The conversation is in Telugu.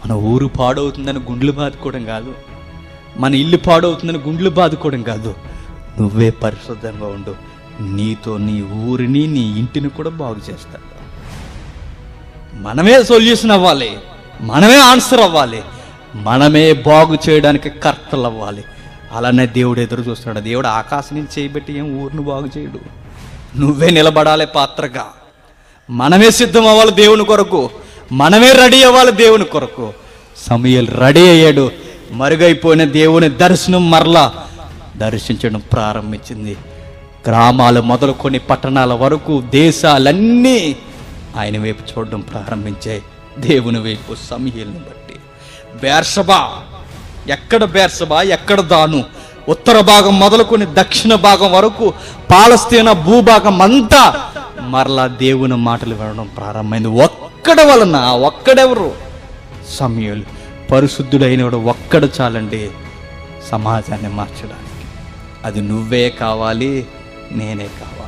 మన ఊరు పాడవుతుందని గుండ్లు బాదుకోవడం కాదు మన ఇల్లు పాడవుతుందని గుండ్లు బాదుకోవడం కాదు నువ్వే పరిశుద్ధంగా ఉండు నీతో నీ ఊరిని నీ ఇంటిని కూడా బాగు చేస్తాడు మనమే సొల్యూషన్ అవ్వాలి మనమే ఆన్సర్ అవ్వాలి మనమే బాగు చేయడానికి కర్తలు అవ్వాలి అలానే దేవుడు ఎదురు చూస్తున్నాడు దేవుడు ఆకాశం నుంచి చేయబెట్టి ఏం ఊరిని బాగు చేయడు నువ్వే నిలబడాలి పాత్రగా మనమే సిద్ధం అవ్వాలి దేవుని కొరకు మనమే రెడీ అవ్వాలి దేవుని కొరకు సమయలు రెడీ అయ్యాడు మరుగైపోయిన దేవుని దర్శనం మరలా దర్శించడం ప్రారంభించింది గ్రామాలు మొదలుకొని పట్టణాల వరకు దేశాలన్నీ ఆయన వైపు చూడడం ప్రారంభించాయి దేవుని వైపు సమయలను బట్టి బేర్షబా ఎక్కడ బేర్షబా ఎక్కడ దాను ఉత్తర భాగం మొదలుకొని దక్షిణ భాగం వరకు పాలస్తీనా భూభాగం అంతా మరలా దేవుని మాటలు వినడం ప్రారంభమైంది ఒక్కడ వలన ఒక్కడెవరు సమయాలు పరిశుద్ధుడైన వాడు ఒక్కడు చాలండి సమాజాన్ని మార్చడానికి అది నువ్వే కావాలి నేనే కావాలి